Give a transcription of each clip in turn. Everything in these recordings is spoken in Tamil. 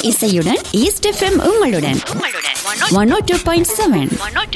இசையுடன் ஈஸ்ட் எஃப்எம் உங்களுடன் one O two point seven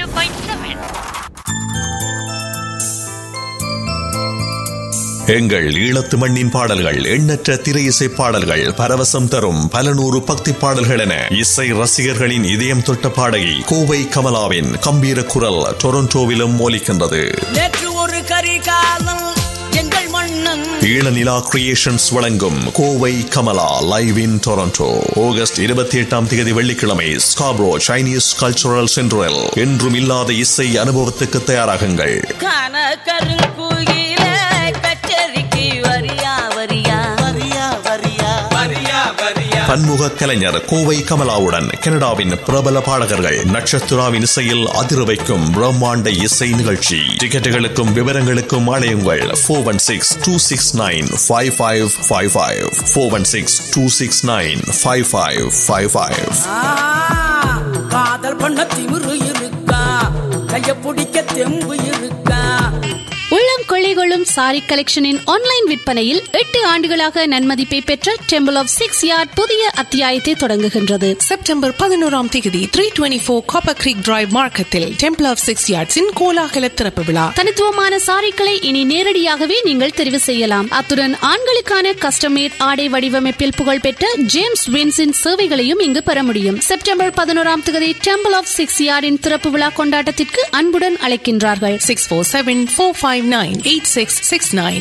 எங்கள் ஈழத்து மண்ணின் பாடல்கள் எண்ணற்ற திரை இசை பாடல்கள் பரவசம் தரும் பல நூறு பக்தி பாடல்கள் என இசை ரசிகர்களின் இதயம் தொட்ட பாடகி கோவை கமலாவின் கம்பீர குரல் டொரண்டோவிலும் ஒலிக்கின்றது நேற்று ஒரு கரிகாலம் எங்கள் மன்னன் ஈழநிலா கிரியேஷன்ஸ் வழங்கும் Kovai Kamala live in Toronto August இருபத்தி எட்டாம் தேதி வெள்ளிக்கிழமை ஸ்காப்ரோ சைனீஸ் கல்ச்சுரல் சென்ட்ரல் என்றும் இல்லாத இசை அனுபவத்துக்கு தயாராகுங்கள் கான கருங்குயில கச்சேரிக்கு வரியா வரியா வரியா வரியா பன்முக கலைஞர் கோவை கமலாவுடன் கனடாவின் பிரபல பாடகர்கள் நட்சத்திராவின் இசையில் அதிர வைக்கும் பிரம்மாண்ட இசை நிகழ்ச்சி டிக்கெட்டுகளுக்கும் விவரங்களுக்கும் அழையுங்கள் four one six two six nine five five five five four one six two six nine five five five five ஆ, காதல் பண்ண திமிரு இருக்கா கைய பிடிக்க தெம்பு இருக்கா உள்ளம் கொள்ளைகொள்ளும் சாரி கலெக்ஷனின் ஆன்லைன் விற்பனையில் எட்டு ஆண்டுகளாக நன்மதிப்பை பெற்ற டெம்பிள் ஆஃப் சிக்ஸ் யார்ட் புதிய அத்தியாயத்தை தொடங்குகின்றது செப்டம்பர் பதினோராம் தேதி three twenty four copper creek drive மார்க்கெட்டில் டெம்பிள் ஆஃப் சிக்ஸ் யார்ட்ஸின் கோலாகல திறப்பு விழா தனித்துவமான சாரிகளை இனி நேரடியாகவே நீங்கள் தெரிவு செய்யலாம் அத்துடன் ஆண்களுக்கான கஸ்டமேட் ஆடை வடிவமைப்பில் புகழ்பெற்ற ஜேம்ஸ் வின்ஸின் சேவைகளையும் இங்கு பெற முடியும் செப்டம்பர் பதினோராம் தேதி டெம்பிள் ஆஃப் சிக்ஸ் யார்டின் திறப்பு விழா கொண்டாட்டத்திற்கு அன்புடன் அழைக்கின்றார்கள் six four seven four five nine eight six six nine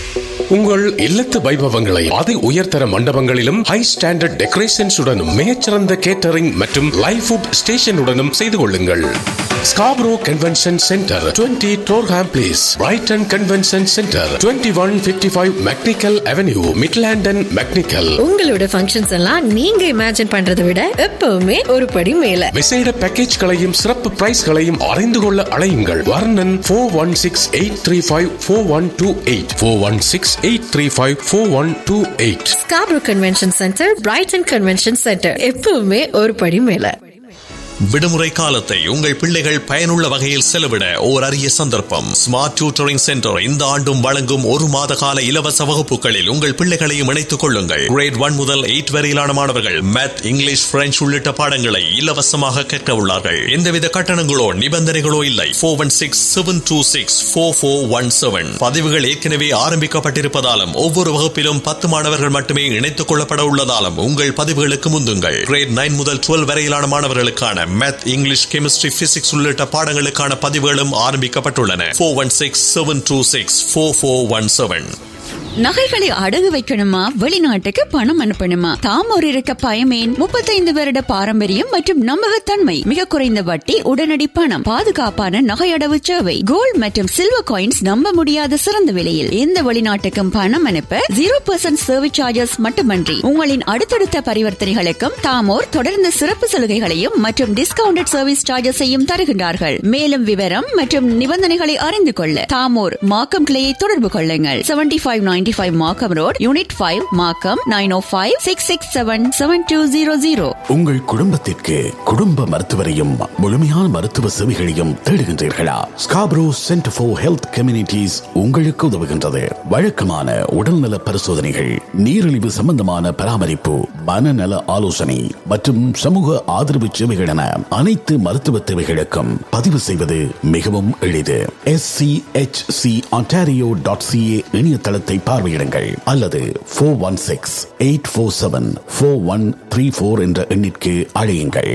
உங்கள் இல்லத்து வைபவங்களை அதி உயர்தர மண்டபங்களிலும் ஹை ஸ்டாண்டர்ட் டெக்கரேஷன்ஸுடனும் மிகச்சிறந்த கேட்டரிங் மற்றும் லைவ் ஃபுட் ஸ்டேஷனுடனும் செய்து கொள்ளுங்கள் Scarborough convention centre 20 Durham place Brighton convention centre 2155 one fifty five McNicoll avenue Midland and McNicoll உங்களோட ஃபங்க்ஷன்ஸ் எல்லாம் நீங்க இமேஜின் பண்றதை விட எப்பவுமே ஒரு படி மேல விசேட பேக்கேஜ்களையும் சிறப்பு பிரைஸ்களையும் அறிந்து கொள்ள அழையுங்கள் வர்ணன் four one six eight three five four one two eight four one six eight three five four one two eight Scarborough convention centre Brighton convention centre எப்பவுமே ஒரு படி மேல விடுமுறை காலத்தை உங்கள் பிள்ளைகள் பயனுள்ள வகையில் செலவிட ஓர் அரிய சந்தர்ப்பம் ஸ்மார்ட் டியூட்டரிங் சென்டர் இந்த ஆண்டும் வழங்கும் ஒரு மாத கால இலவச வகுப்புகளில் உங்கள் பிள்ளைகளையும் இணைத்துக் கொள்ளுங்கள் கிரேட் ஒன் முதல் எயிட் வரையிலான மாணவர்கள் மேத் இங்கிலீஷ் பிரெஞ்சு உள்ளிட்ட பாடங்களை இலவசமாக கற்க உள்ளார்கள் எந்தவித கட்டணங்களோ நிபந்தனைகளோ இல்லை four one six seven two six four four one seven பதிவுகள் ஏற்கனவே ஆரம்பிக்கப்பட்டிருப்பதாலும் ஒவ்வொரு வகுப்பிலும் பத்து மாணவர்கள் மட்டுமே இணைத்துக் கொள்ளப்பட உள்ளதாலும் உங்கள் பதிவுகளுக்கு முந்துங்கள் கிரேட் நைன் முதல் டுவெல் வரையிலான மாணவர்களுக்கான மேத் இங்கிலீஷ் கெமிஸ்ட்ரி பிசிக்ஸ் உள்ளிட்ட பாடங்களுக்கான பதிவுகளும் ஆரம்பிக்கப்பட்டுள்ளன four one six seven two six four four one seven நகைகளை அடகு வைக்கணுமா வெளிநாட்டுக்கு பணம் அனுப்பணுமா தாம் ஒரு இருக்க பயமேன் முப்பத்தைந்து வருட பாரம்பரியம் மற்றும் நம்பகத்தன்மை மிக குறைந்த வட்டி உடனடி பணம் பாதுகாப்பான நகை அடவு சேவை கோல்ட் மற்றும் சில்வர் காயின்ஸ் நம்ப முடியாத சிறந்த விலையில் எந்த வெளிநாட்டுக்கும் பணம் அனுப்ப ஜீரோ பர்சன்ட் சர்வீஸ் சார்ஜஸ் மட்டுமன்றி உங்களின் அடுத்தடுத்த பரிவர்த்தனைகளுக்கும் தாமோர் தொடர்ந்து சிறப்பு சலுகைகளையும் மற்றும் டிஸ்கவுண்டட் சர்வீஸ் சார்ஜஸையும் தருகின்றார்கள் மேலும் விவரம் மற்றும் நிபந்தனைகளை அறிந்து கொள்ள தாமோர் மாக்கம் கிளையை தொடர்பு கொள்ளுங்கள் seventy five ninety five Markham road unit five Markham nine O five six six seven seven two zero zero உங்கள் குடும்பத்திற்கு குடும்ப மருத்துவரையும் முழுமையான மருத்துவ சேவைகளையும் தேடுகின்றீர்களா Scarborough centre for health communities உங்களுக்கு உதவுகின்றது வழக்கமான உடல்நல பரிசோதனைகள் நீரிழிவு சம்பந்தமான பராமரிப்பு மனநல ஆலோசனை மற்றும் சமூக ஆதரவு சேவைகள் என அனைத்து மருத்துவ தேவைகளுக்கும் பதிவு செய்வது மிகவும் எளிது S C H C Ontario dot CA இணையதளத்தை பார்வையிடுங்கள் அல்லது four one six eight four seven four one three four என்ற எண்ணிற்கு அழையுங்கள்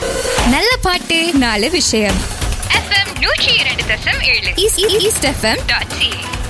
நல்ல பாட்டு நாலு விஷயம் எஃப்எம் நூற்றி இரண்டு தசம் ஏழு ஈஸ்ட் எஃப்எம் டாட் சி